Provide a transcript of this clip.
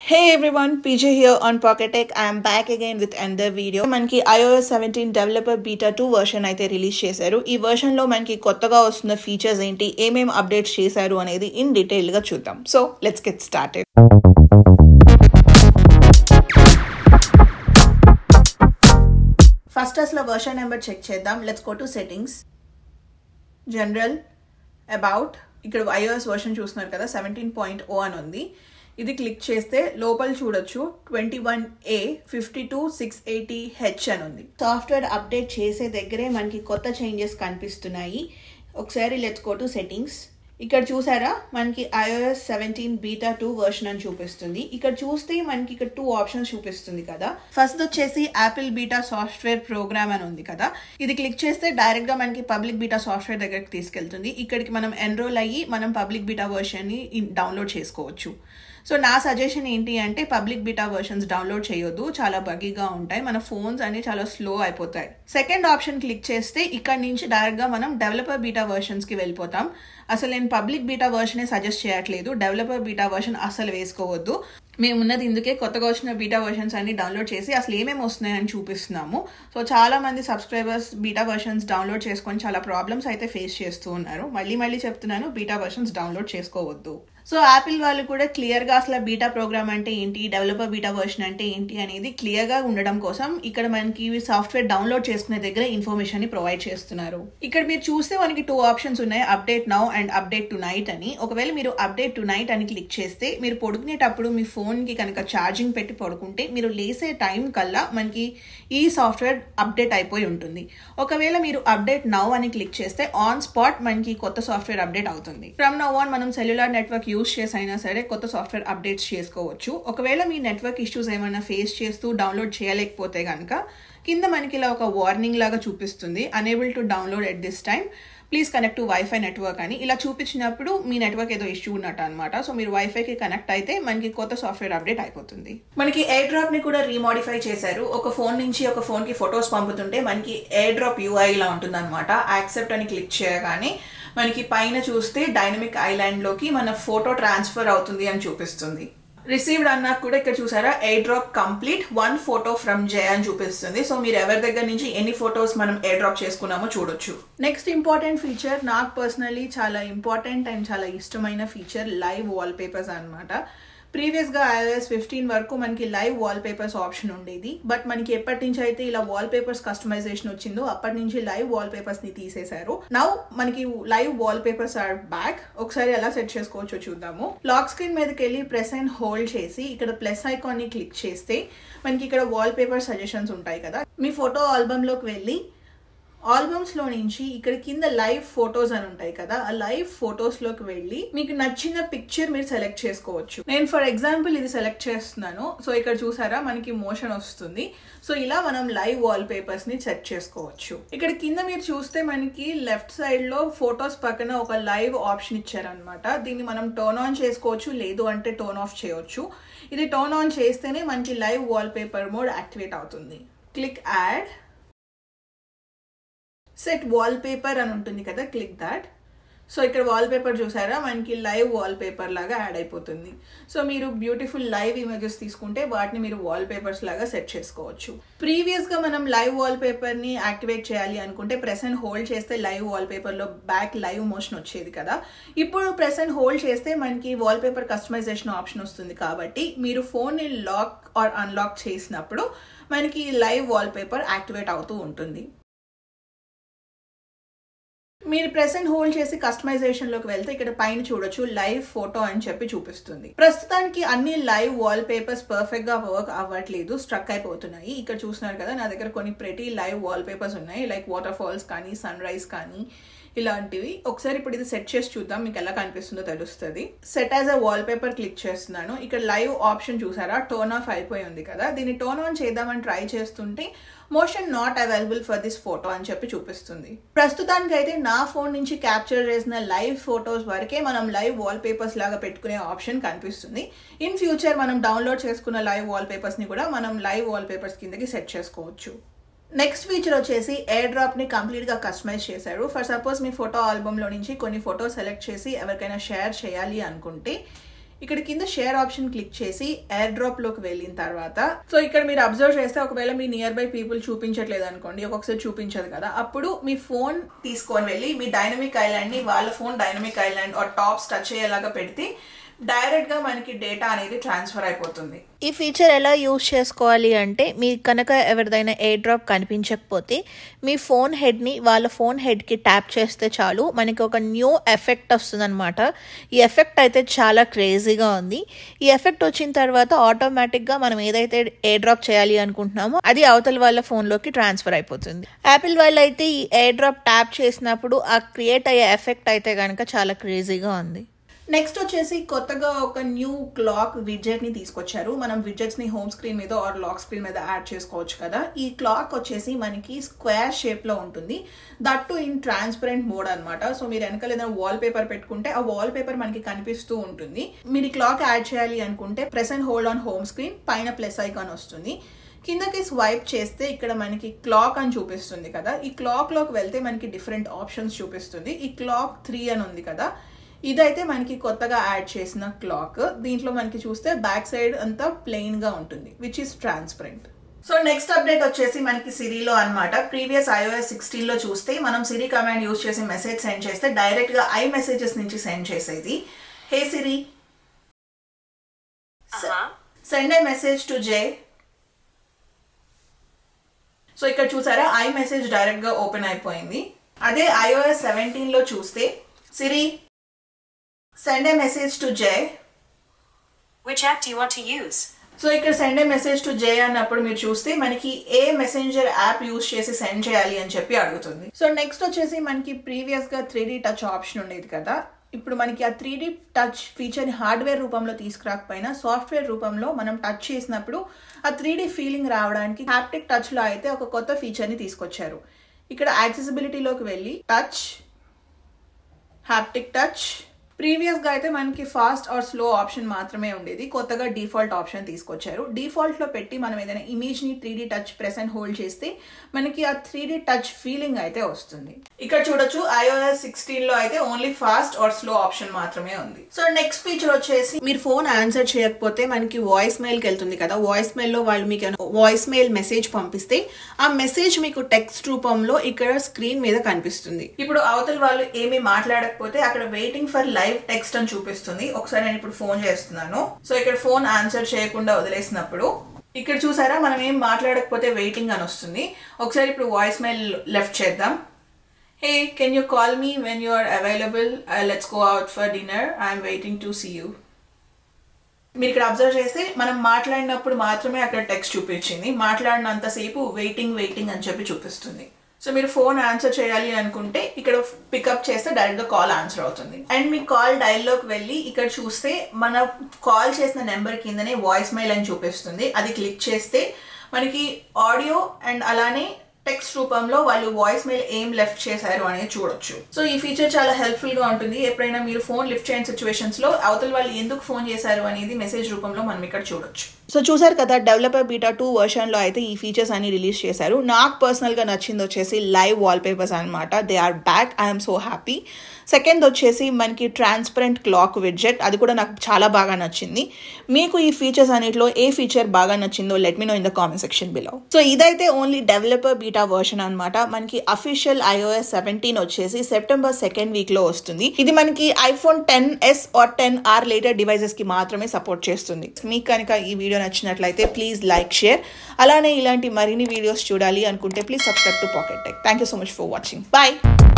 Hey everyone, PJ here on Pocket Tech. I am back again with another video. మనకి iOS 17 developer beta two version అయితే release చేశారు ఈ version లో మనకి కొత్తగా వస్తున్న ఫీచర్స్ ఏంటి ఏమేం అప్డేట్స్ చేశారు అనేది ఇన్ డీటెయిల్ గా చూద్దాం so let's get started first అసలు వర్షన్ నెంబర్ చెక్ చేద్దాం let's go to settings general about ఇక్కడ ఐఓఎస్ వర్షన్ చూస్తున్నారు కదా సెవెంటీన్ పాయింట్ ఓ అని ఉంది ఇది క్లిక్ చేస్తే లోపల చూడొచ్చు twenty one A fifty two six eighty H అని ఉంది సాఫ్ట్వేర్ అప్డేట్ చేసే దగ్గరే మనకి కొత్త చేంజెస్ కనిపిస్తున్నాయి ఒకసారి లెట్స్ గో టు సెట్టింగ్స్ ఇక్కడ చూసారా మనకి iOS seventeen beta two version అని చూపిస్తుంది ఇక్కడ చూస్తే మనకి ఇక్కడ టూ ఆప్షన్స్ చూపిస్తుంది కదా ఫస్ట్ వచ్చేసి యాపిల్ బీటా సాఫ్ట్వేర్ ప్రోగ్రామ్ అని ఉంది కదా ఇది క్లిక్ చేస్తే డైరెక్ట్ గా మనకి పబ్లిక్ బీటా సాఫ్ట్వేర్ దగ్గరికి తీసుకెళ్తుంది ఇక్కడికి మనం ఎన్రోల్ అయ్యి మనం పబ్లిక్ బీటా వర్షన్ ని డౌన్లోడ్ చేసుకోవచ్చు సో నా సజెషన్ ఏంటి అంటే పబ్లిక్ బీటా వర్షన్స్ డౌన్లోడ్ చేయొద్దు చాలా బగీగా ఉంటాయి మన ఫోన్స్ అన్ని చాలా స్లో అయిపోతాయి సెకండ్ ఆప్షన్ క్లిక్ చేస్తే ఇక్కడ నుంచి డైరెక్ట్ గా మనం డెవలపర్ బీటా వర్షన్స్ కి వెళ్ళిపోతాం అసలు నేను పబ్లిక్ బీటా వర్షనే సజెస్ట్ చేయట్లేదు డెవలపర్ బీటా వర్షన్ అసలు వేసుకోవద్దు మేము ఉన్నది ఇందుకే కొత్తగా వచ్చిన బీటా వర్షన్స్ అన్ని డౌన్లోడ్ చేసి అసలు ఏమేమి వస్తున్నాయని చూపిస్తున్నాము సో చాలా మంది సబ్స్క్రైబర్స్ బీటా వర్షన్స్ డౌన్లోడ్ చేసుకొని చాలా ప్రాబ్లమ్స్ అయితే ఫేస్ చేస్తూ ఉన్నారు మళ్ళీ మళ్ళీ చెప్తున్నాను బీటా వర్షన్స్ డౌన్లోడ్ చేసుకోవద్దు సో యాపిల్ వాళ్ళు కూడా క్లియర్గా అసలు బీటా ప్రోగ్రామ్ అంటే ఏంటి డెవలపర్ బీటా వర్షన్ అంటే ఏంటి అనేది క్లియర్గా ఉండడం కోసం ఇక్కడ మనకి సాఫ్ట్వేర్ డౌన్లోడ్ చేసుకునే దగ్గర ఇన్ఫర్మేషన్ ని ప్రొవైడ్ చేస్తున్నారు ఇక్కడ మీరు చూస్తే మనకి టూ ఆప్షన్స్ ఉన్నాయి update now and update tonight అని ఒకవేళ మీరు అప్డేట్ టు నైట్ అని క్లిక్ చేస్తే మీరు పడుకునేటప్పుడు మీ ఫోన్ కి కనుక ఛార్జింగ్ పెట్టి పడుకుంటే మీరు లేసే టైం కల్లా మనకి ఈ సాఫ్ట్వేర్ అప్డేట్ అయిపోయి ఉంటుంది ఒకవేళ మీరు అప్డేట్ నౌ అని క్లిక్ చేస్తే ఆన్ స్పాట్ మనకి కొత్త సాఫ్ట్వేర్ అప్డేట్ అవుతుంది ఫ్రమ్ నౌ ఆన్ మనం సెల్యులార్ నెట్వర్క్ యూస్ చేసి అయినా సరే కొత్త సాఫ్ట్వేర్ అప్డేట్స్ చేసుకోవచ్చు ఒకవేళ మీ నెట్వర్క్ ఇష్యూస్ ఏమైనా ఫేస్ చేస్తూ డౌన్లోడ్ చేయలేకపోతే కనుక కింద మనకి ఇలా ఒక వార్నింగ్ లాగా చూపిస్తుంది unable to download at this time please connect to WiFi network అని ఇలా చూపించినప్పుడు మీ నెట్వర్క్ ఏదో ఇష్యూ ఉన్నట్టు అనమాట సో మీరు వైఫైకి కనెక్ట్ అయితే మనకి కొత్త సాఫ్ట్వేర్ అప్డేట్ అయిపోతుంది మనకి ఎయిర్ డ్రాప్ ని కూడా రీమోడిఫై చేశారు ఒక ఫోన్ నుంచి ఒక ఫోన్ కి ఫొటోస్ పంపుతుంటే మనకి ఎయిర్ డ్రాప్ యూఐ ఇలా ఉంటుంది అనమాట యాక్సెప్ట్ అని క్లిక్ చేయగానే మనకి పైన చూస్తే డైనమిక్ ఐలాండ్ లోకి మన ఫోటో ట్రాన్స్ఫర్ అవుతుంది అని చూపిస్తుంది రిసీవ్డ్ అన్నాక కూడా ఇక్కడ చూసారా air drop complete one photo from Jaya అని చూపిస్తుంది సో మీరు ఎవరి దగ్గర నుంచి ఎన్ని ఫొటోస్ మనం ఎయిర్ డ్రాప్ చేసుకున్నామో చూడొచ్చు నెక్స్ట్ ఇంపార్టెంట్ ఫీచర్ నాకు పర్సనలీ చాలా ఇంపార్టెంట్ అండ్ చాలా ఇష్టమైన ఫీచర్ లైవ్ వాల్ పేపర్స్ అనమాట ప్రీవియస్గా ఐఓఎస్ ఫిఫ్టీన్ వరకు మనకి లైవ్ వాల్ పేపర్స్ ఆప్షన్ ఉండేది బట్ మనకి ఎప్పటి నుంచి అయితే ఇలా వాల్ పేపర్స్ కస్టమైజేషన్ వచ్చిందో అప్పటి నుంచి లైవ్ వాల్ పేపర్స్ ని తీసేశారు నౌ మనకి live wallpapers are back ఒకసారి ఎలా సెట్ చేసుకోవచ్చో చూద్దాము లాక్ స్క్రీన్ మీదకి వెళ్ళి ప్రెస్ అండ్ హోల్డ్ చేసి ఇక్కడ ప్లస్ ఐకాన్ ని క్లిక్ చేస్తే మనకి ఇక్కడ వాల్ పేపర్ సజెషన్స్ ఉంటాయి కదా మీ ఫోటో ఆల్బమ్ లోకి వెళ్ళి ఆల్బమ్స్ లో నుంచి ఇక్కడ కింద లైవ్ ఫొటోస్ అని ఉంటాయి కదా ఆ లైవ్ ఫొటోస్ లోకి వెళ్ళి మీకు నచ్చిన పిక్చర్ మీరు సెలెక్ట్ చేసుకోవచ్చు నేను ఫర్ ఎగ్జాంపుల్ ఇది సెలెక్ట్ చేస్తున్నాను సో ఇక్కడ చూసారా మనకి మోషన్ వస్తుంది సో ఇలా మనం లైవ్ వాల్ పేపర్స్ ని సెట్ చేసుకోవచ్చు ఇక్కడ కింద మీరు చూస్తే మనకి లెఫ్ట్ సైడ్ లో ఫొటోస్ పక్కన ఒక లైవ్ ఆప్షన్ ఇచ్చారనమాట దీన్ని మనం టర్న్ ఆన్ చేసుకోవచ్చు లేదు అంటే టర్న్ ఆఫ్ చేయొచ్చు ఇది టర్న్ ఆన్ చేస్తేనే మనకి live wallpaper mode activate అవుతుంది click add set wallpaper అని ఉంటుంది కదా క్లిక్ దాట్ సో ఇక్కడ వాల్ పేపర్ చూసారా మనకి లైవ్ వాల్ పేపర్ లాగా యాడ్ అయిపోతుంది సో మీరు బ్యూటిఫుల్ లైవ్ ఇమేజెస్ తీసుకుంటే వాటిని మీరు వాల్ పేపర్స్ లాగా సెట్ చేసుకోవచ్చు ప్రీవియస్ గా మనం లైవ్ వాల్ పేపర్ ని యాక్టివేట్ చేయాలి అనుకుంటే ప్రెస్ అండ్ హోల్డ్ చేస్తే లైవ్ వాల్ పేపర్ లో బ్యాక్ లైవ్ మోషన్ వచ్చేది కదా ఇప్పుడు ప్రెస్ అండ్ హోల్డ్ చేస్తే మనకి వాల్ పేపర్ కస్టమైజేషన్ ఆప్షన్ వస్తుంది కాబట్టి మీరు ఫోన్ ని లాక్ ఆర్ అన్లాక్ చేసినప్పుడు మనకి లైవ్ వాల్ పేపర్ యాక్టివేట్ అవుతూ ఉంటుంది మీరు ప్రెస్ అండ్ హోల్డ్ చేసి కస్టమైజేషన్ లోకి వెళ్తే ఇక్కడ పైన చూడొచ్చు లైవ్ ఫోటో అని చెప్పి చూపిస్తుంది ప్రస్తుతానికి అన్ని లైవ్ వాల్ పేపర్స్ పర్ఫెక్ట్ గా వర్క్ అవ్వట్లేదు స్ట్రక్ అయిపోతున్నాయి ఇక్కడ చూస్తున్నారు కదా నా దగ్గర కొన్ని ప్రతి లైవ్ వాల్ పేపర్స్ ఉన్నాయి లైక్ వాటర్ ఫాల్స్ కానీ సన్ రైజ్ కానీ ఇలాంటివి ఒకసారి ఇప్పుడు ఇది సెట్ చేసి చూద్దాం మీకు ఎలా కనిపిస్తుందో తెలుస్తుంది set as a wallpaper click చేస్తున్నాను ఇక్కడ లైవ్ ఆప్షన్ చూసారా టోన్ ఆఫ్ అయిపోయి ఉంది కదా దీన్ని టోన్ ఆన్ చేద్దామని ట్రై చేస్తుంటే motion not available for this photo అని చెప్పి చూపిస్తుంది ప్రస్తుతానికి అయితే నా ఫోన్ నుంచి క్యాప్చర్ చేసిన లైవ్ ఫొటోస్ వరకే మనం లైవ్ వాల్ పేపర్స్ లాగా పెట్టుకునే ఆప్షన్ కనిపిస్తుంది ఇన్ ఫ్యూచర్ మనం డౌన్లోడ్ చేసుకున్న లైవ్ వాల్ పేపర్స్ ని కూడా మనం లైవ్ వాల్ పేపర్స్ కిందకి సెట్ చేసుకోవచ్చు నెక్స్ట్ ఫీచర్ వచ్చేసి ఎయిర్ డ్రాప్ ని కంప్లీట్ గా కస్టమైజ్ చేశారు ఫర్ సపోజ్ మీ ఫోటో ఆల్బమ్ లో నుంచి కొన్ని ఫోటో సెలెక్ట్ చేసి ఎవరికైనా షేర్ చేయాలి అనుకుంటే ఇక్కడ కింద షేర్ ఆప్షన్ క్లిక్ చేసి ఎయిర్ డ్రాప్ లోకి వెళ్ళిన తర్వాత సో ఇక్కడ మీరు అబ్జర్వ్ చేస్తే ఒకవేళ మీ నియర్ బై పీపుల్ చూపించట్లేదు అనుకోండి ఒక్కొక్కసారి చూపించదు కదా అప్పుడు మీ ఫోన్ తీసుకొని వెళ్ళి మీ డైనమిక్ ఐలాండ్ ని వాళ్ళ phone dynamic island or taps touch అయ్యేలాగా పెడితే డైరెక్ట్ గా మనకి డేటా అనేది ట్రాన్స్ఫర్ అయిపోతుంది ఈ ఫీచర్ ఎలా యూస్ చేసుకోవాలి అంటే మీకు కనుక ఎవరిదైనా ఎయిర్ డ్రాప్ కనిపించకపోతే మీ ఫోన్ హెడ్ని వాళ్ళ ఫోన్ హెడ్కి ట్యాప్ చేస్తే చాలు మనకి ఒక న్యూ ఎఫెక్ట్ వస్తుందన్నమాట ఈ ఎఫెక్ట్ అయితే చాలా క్రేజీగా ఉంది ఈ ఎఫెక్ట్ వచ్చిన తర్వాత ఆటోమేటిక్గా మనం ఏదైతే ఎయిర్ డ్రాప్ చేయాలి అనుకుంటున్నామో అది అవతల వాళ్ళ ఫోన్లోకి ట్రాన్స్ఫర్ అయిపోతుంది యాపిల్ వాళ్ళు అయితే ఈ ఎయిర్ డ్రాప్ ట్యాప్ చేసినప్పుడు ఆ క్రియేట్ అయ్యే ఎఫెక్ట్ అయితే కనుక చాలా క్రేజీగా ఉంది నెక్స్ట్ వచ్చేసి కొత్తగా ఒక న్యూ క్లాక్ విజెట్ ని తీసుకొచ్చారు మనం విజెట్స్ ని హోమ్ స్క్రీన్ మీద ఆర్ లాక్ స్క్రీన్ మీద యాడ్ చేసుకోవచ్చు కదా ఈ క్లాక్ వచ్చేసి మనకి స్క్వేర్ షేప్ లో ఉంటుంది that too in transparent mode అనమాట సో మీరు వెనకాల ఏదైనా వాల్ పేపర్ పెట్టుకుంటే ఆ వాల్ పేపర్ మనకి కనిపిస్తూ ఉంటుంది మీరు ఈ క్లాక్ యాడ్ చేయాలి అనుకుంటే press and hold on home screen పైన ప్లస్ ఐకాన్ వస్తుంది కిందకి స్వైప్ చేస్తే ఇక్కడ మనకి క్లాక్ అని చూపిస్తుంది కదా ఈ క్లాక్ లోకి వెళ్తే మనకి డిఫరెంట్ ఆప్షన్స్ చూపిస్తుంది ఈ క్లాక్ త్రీ అని ఉంది కదా ఇదైతే మనకి కొత్తగా యాడ్ చేసిన క్లాక్ దీంట్లో మనకి చూస్తే బ్యాక్ సైడ్ అంతా ప్లెయిన్ గా ఉంటుంది which is transparent so next update వచ్చేసి మనకి సిరీలో అన్నమాట ప్రీవియస్ ఐఓఎస్ సిక్స్టీన్ లో చూస్తే మనం సిరి కమాండ్ యూస్ చేసి మెసేజ్ సెండ్ చేస్తే డైరెక్ట్ గా ఐ మెసేజెస్ నుంచి సెండ్ చేసేది hey Siri send a message to Jay so ఇక్కడ చూసారా ఐ మెసేజ్ డైరెక్ట్ గా ఓపెన్ అయిపోయింది అదే ఐఓఎస్ సెవెంటీన్ లో చూస్తే Siri send a message to Jay Which app do you want to use? So ఇక్కడ send a message to Jay అన్నప్పుడు మీరు చూస్తే మనకి ఏ మెసెంజర్ యాప్ యూస్ చేసి సెండ్ చేయాలి అని చెప్పి అడుగుతుంది సో నెక్స్ట్ వచ్చేసి మనకి ప్రీవియస్ గా త్రీ టచ్ ఆప్షన్ ఉండేది కదా ఇప్పుడు మనకి ఆ త్రీ టచ్ ఫీచర్ని హార్డ్వేర్ రూపంలో తీసుకురాకపోయినా సాఫ్ట్వేర్ రూపంలో మనం టచ్ చేసినప్పుడు ఆ త్రీ ఫీలింగ్ రావడానికి హ్యాప్టిక్ టచ్ లో అయితే ఒక కొత్త ఫీచర్ని తీసుకొచ్చారు ఇక్కడ యాక్సెసిబిలిటీలోకి వెళ్ళి టచ్ హ్యాప్టిక్ టచ్ ప్రీవియస్ గా అయితే మనకి ఫాస్ట్ ఆర్ స్లో ఆప్షన్ మాత్రమే ఉండేది కొత్తగా డిఫాల్ట్ ఆప్షన్ తీసుకొచ్చారు డిఫాల్ట్ లో పెట్టి మనం ఏదైనా ఇమేజ్ ని three touch press and hold చేస్తే మనకి ఆ త్రీ టచ్ ఫీలింగ్ అయితే వస్తుంది ఇక్కడ చూడొచ్చు ఐఓఎస్ సిక్స్టీన్ లో అయితే only fast or slow option మాత్రమే ఉంది సో నెక్స్ట్ ఫీచర్ వచ్చేసి మీరు ఫోన్ ఆన్సర్ చేయకపోతే మనకి వాయిస్ మెయిల్ కి వెళ్తుంది కదా వాయిస్ మెయిల్ లో వాళ్ళు మీకు వాయిస్ మెయిల్ మెసేజ్ పంపిస్తే ఆ మెసేజ్ మీకు టెక్స్ట్ రూపంలో ఇక్కడ స్క్రీన్ మీద కనిపిస్తుంది ఇప్పుడు అవతల వాళ్ళు ఏమీ మాట్లాడకపోతే అక్కడ వెయిటింగ్ ఫర్ లైవ్ టెక్స్ట్ అని చూపిస్తుంది ఒకసారి నేను ఇప్పుడు ఫోన్ చేస్తున్నాను సో ఇక్కడ ఫోన్ ఆన్సర్ చేయకుండా వదిలేసినప్పుడు ఇక్కడ చూసారా మనం ఏం మాట్లాడకపోతే వెయిటింగ్ అని వస్తుంది ఒకసారి ఇప్పుడు వాయిస్ మెయిల్ లెఫ్ట్ చేద్దాం hey can you call me when you are available let's go out for dinner I'm waiting to see you మీరు ఇక్కడ అబ్జర్వ్ చేస్తే మనం మాట్లాడినప్పుడు మాత్రమే అక్కడ టెక్స్ట్ చూపించింది మాట్లాడినంతసేపు వెయిటింగ్ వెయిటింగ్ అని చెప్పి చూపిస్తుంది సో మీరు ఫోన్ ఆన్సర్ చేయాలి అనుకుంటే ఇక్కడ పికప్ చేస్తే డైరెక్ట్ గా కాల్ ఆన్సర్ అవుతుంది అండ్ మీ కాల్ డైల్లోకి వెళ్ళి ఇక్కడ చూస్తే మన కాల్ చేసిన నెంబర్ కిందనే వాయిస్ మెయిల్ అని చూపిస్తుంది అది క్లిక్ చేస్తే మనకి ఆడియో అండ్ అలానే టెక్స్ట్ రూపంలో వాళ్ళు వాయిస్ మెయిల్ ఏం లెఫ్ట్ చేశారు అనేది చూడొచ్చు సో ఈ ఫీచర్ చాలా హెల్ప్ఫుల్ గా ఉంటుంది ఎప్పుడైనా మీరు ఫోన్ లిఫ్ట్ చేయని సిచ్యువేషన్స్ లో అవతల వాళ్ళు ఎందుకు ఫోన్ చేశారు అనేది మెసేజ్ రూపంలో మనం ఇక్కడ చూడొచ్చు సో చూసారు కదా డెవలపర్ బీటా టూ వర్షన్ లో అయితే ఈ ఫీచర్స్ అన్ని రిలీజ్ చేశారు నాకు పర్సనల్ గా నచ్చింది వచ్చేసి లైవ్ వాల్ పేపర్స్ అనమాట they are back I'm so happy second వచ్చేసి మనకి ట్రాన్స్పరెంట్ క్లాక్ విడ్జెట్ అది కూడా నాకు చాలా బాగా నచ్చింది మీకు ఈ ఫీచర్స్ అన్నిటిలో ఏ ఫీచర్ బాగా నచ్చిందో let me know in the comment section below so ఇదైతే ఓన్లీ డెవలపర్ బీటా వర్షన్ అనమాట మనకి అఫీషియల్ ఐఓఎస్ సెవెంటీన్ వచ్చేసి సెప్టెంబర్ సెకండ్ వీక్ లో వస్తుంది ఇది మనకి iPhone ten S R ten R later devices కి మాత్రమే సపోర్ట్ చేస్తుంది మీకు కనుక ఈ వీడియో నచ్చినట్లయితే ప్లీజ్ లైక్ షేర్ అలానే ఇలాంటి మరిన్ని వీడియోస్ చూడాలి అనుకుంటే please subscribe to Pocket Tech thank you so much for watching bye